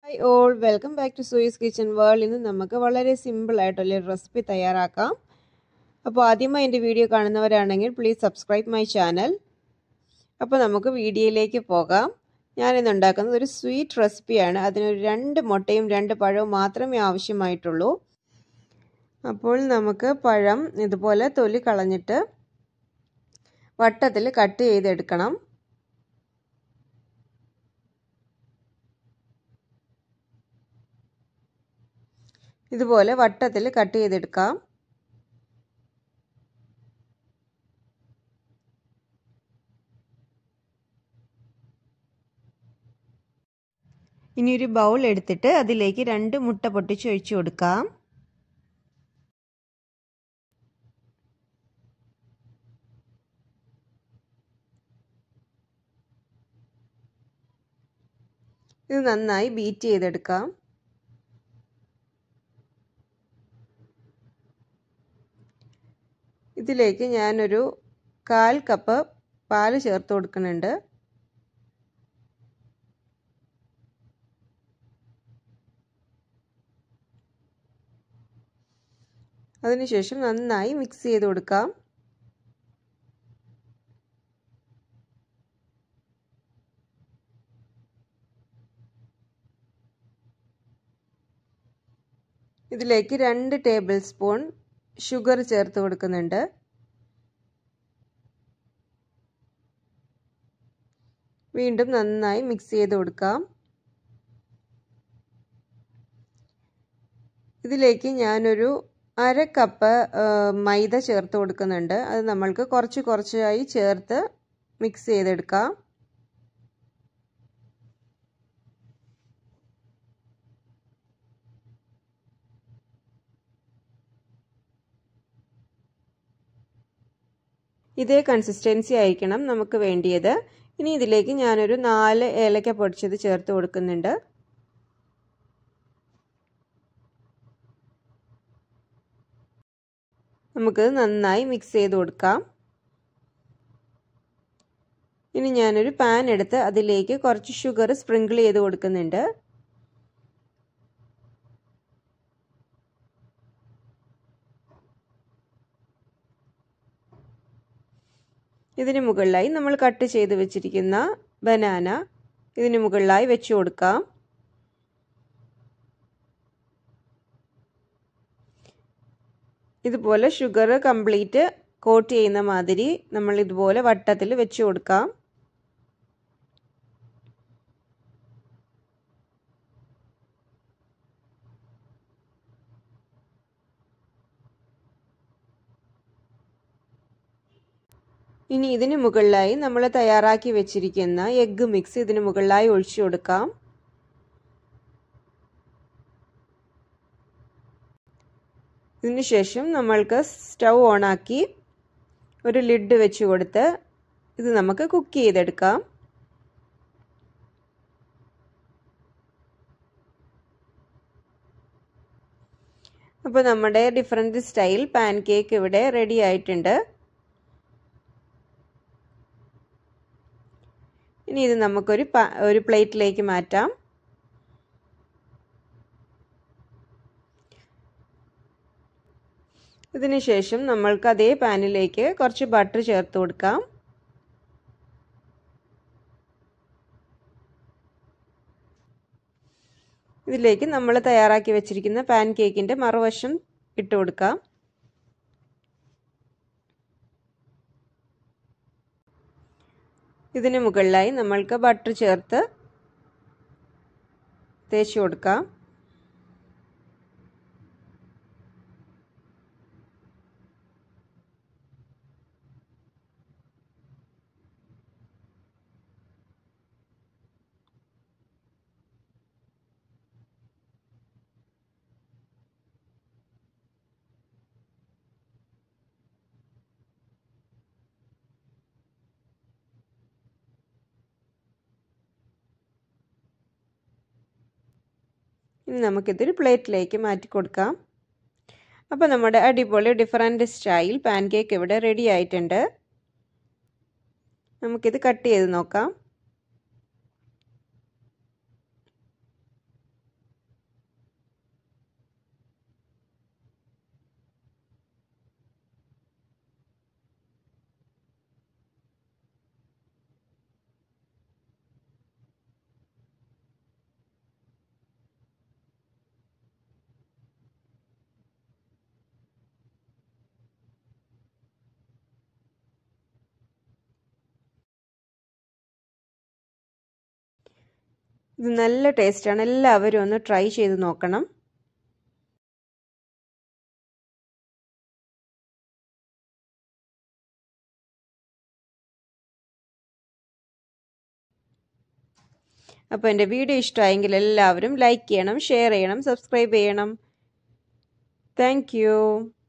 hi all welcome back to സൂയിസ് kitchen world ഇന്ന് നമുക്ക് വളരെ സിമ്പിൾ ആയിട്ടുള്ള റെസിപ്പി തയ്യാറാക്കാം അപ്പോൾ ആദ്യമായി എൻ്റെ വീഡിയോ കാണുന്നവരാണെങ്കിൽ പ്ലീസ് സബ്സ്ക്രൈബ് മൈ ചാനൽ അപ്പോൾ നമുക്ക് വീഡിയോയിലേക്ക് പോകാം ഞാനിന്ന് ഉണ്ടാക്കുന്നത് ഒരു സ്വീറ്റ് റെസിപ്പിയാണ് അതിനൊരു രണ്ട് മുട്ടയും രണ്ട് പഴവും മാത്രമേ ആവശ്യമായിട്ടുള്ളൂ അപ്പോൾ നമുക്ക് പഴം ഇതുപോലെ തൊലി കളഞ്ഞിട്ട് വട്ടത്തിൽ കട്ട് ചെയ്തെടുക്കണം ഇതുപോലെ വട്ടത്തിൽ കട്ട് ചെയ്തെടുക്കാം ഇനി ഒരു ബൗൾ എടുത്തിട്ട് അതിലേക്ക് രണ്ട് മുട്ട പൊട്ടിച്ച് ഒഴിച്ചു കൊടുക്കാം ഇത് നന്നായി ബീറ്റ് ചെയ്തെടുക്കാം ഇതിലേക്ക് ഞാനൊരു കാൽ കപ്പ് പാല് ചേർത്ത് കൊടുക്കുന്നുണ്ട് അതിനുശേഷം നന്നായി മിക്സ് ചെയ്ത് കൊടുക്കാം ഇതിലേക്ക് രണ്ട് ടേബിൾ സ്പൂൺ ഷുഗർ ചേർത്ത് കൊടുക്കുന്നുണ്ട് വീണ്ടും നന്നായി മിക്സ് ചെയ്ത് കൊടുക്കാം ഇതിലേക്ക് ഞാനൊരു അര കപ്പ് മൈദ ചേർത്ത് കൊടുക്കുന്നുണ്ട് അത് നമ്മൾക്ക് കുറച്ച് കുറച്ചായി ചേർത്ത് മിക്സ് ചെയ്തെടുക്കാം ഇതേ കൺസിസ്റ്റൻസി ആയിരിക്കണം നമുക്ക് വേണ്ടിയത് ഇനി ഇതിലേക്ക് ഞാനൊരു നാല് ഏലക്ക പൊടിച്ചത് ചേർത്ത് കൊടുക്കുന്നുണ്ട് നമുക്ക് നന്നായി മിക്സ് ചെയ്ത് കൊടുക്കാം ഇനി ഞാനൊരു പാൻ എടുത്ത് അതിലേക്ക് കുറച്ച് ഷുഗർ സ്പ്രിങ്കിൾ ചെയ്ത് കൊടുക്കുന്നുണ്ട് ഇതിന് മുകളിലായി നമ്മൾ കട്ട് ചെയ്ത് വെച്ചിരിക്കുന്ന ബനാന ഇതിന് മുകളിലായി വെച്ച് കൊടുക്കാം ഇതുപോലെ ഷുഗർ കംപ്ലീറ്റ് കോട്ട് ചെയ്യുന്ന മാതിരി നമ്മൾ ഇതുപോലെ വട്ടത്തിൽ വെച്ച് കൊടുക്കാം ഇനി ഇതിന് മുകളിലായി നമ്മൾ തയ്യാറാക്കി വെച്ചിരിക്കുന്ന എഗ്ഗ് മിക്സ് ഇതിന് മുകളിലായി ഒഴിച്ചു കൊടുക്കാം ഇതിനുശേഷം നമ്മൾക്ക് സ്റ്റൗ ഓണാക്കി ഒരു ലിഡ് വെച്ച് കൊടുത്ത് ഇത് നമുക്ക് കുക്ക് ചെയ്തെടുക്കാം അപ്പോൾ നമ്മുടെ ഡിഫറെൻറ്റ് സ്റ്റൈൽ പാൻ കേക്ക് ഇവിടെ റെഡി ആയിട്ടുണ്ട് ഇനി ഇത് നമുക്കൊരു ഒരു പ്ലേറ്റിലേക്ക് മാറ്റാം ഇതിനുശേഷം നമ്മൾക്ക് അതേ പാനിലേക്ക് കുറച്ച് ബട്ടർ ചേർത്ത് കൊടുക്കാം ഇതിലേക്ക് നമ്മൾ തയ്യാറാക്കി വെച്ചിരിക്കുന്ന പാൻ കേക്കിൻ്റെ മറുവശം ഇട്ട് കൊടുക്കാം ഇതിന് മുകളിലായി നമ്മൾക്ക് ബട്ടർ ചേർത്ത് തേച്ച് കൊടുക്കാം ഇനി നമുക്കിതൊരു പ്ലേറ്റിലേക്ക് മാറ്റി കൊടുക്കാം അപ്പോൾ നമ്മുടെ അടിപൊളി ഡിഫറൻറ്റ് സ്റ്റൈൽ പാൻ കേക്ക് ഇവിടെ റെഡി ആയിട്ടുണ്ട് നമുക്കിത് കട്ട് ചെയ്ത് നോക്കാം ഇത് നല്ല ടേസ്റ്റാണ് എല്ലാവരും ഒന്ന് ട്രൈ ചെയ്ത് നോക്കണം അപ്പോൾ എൻ്റെ വീഡിയോ ഇഷ്ടമായെങ്കിൽ എല്ലാവരും ലൈക്ക് ചെയ്യണം ഷെയർ ചെയ്യണം സബ്സ്ക്രൈബ് ചെയ്യണം താങ്ക്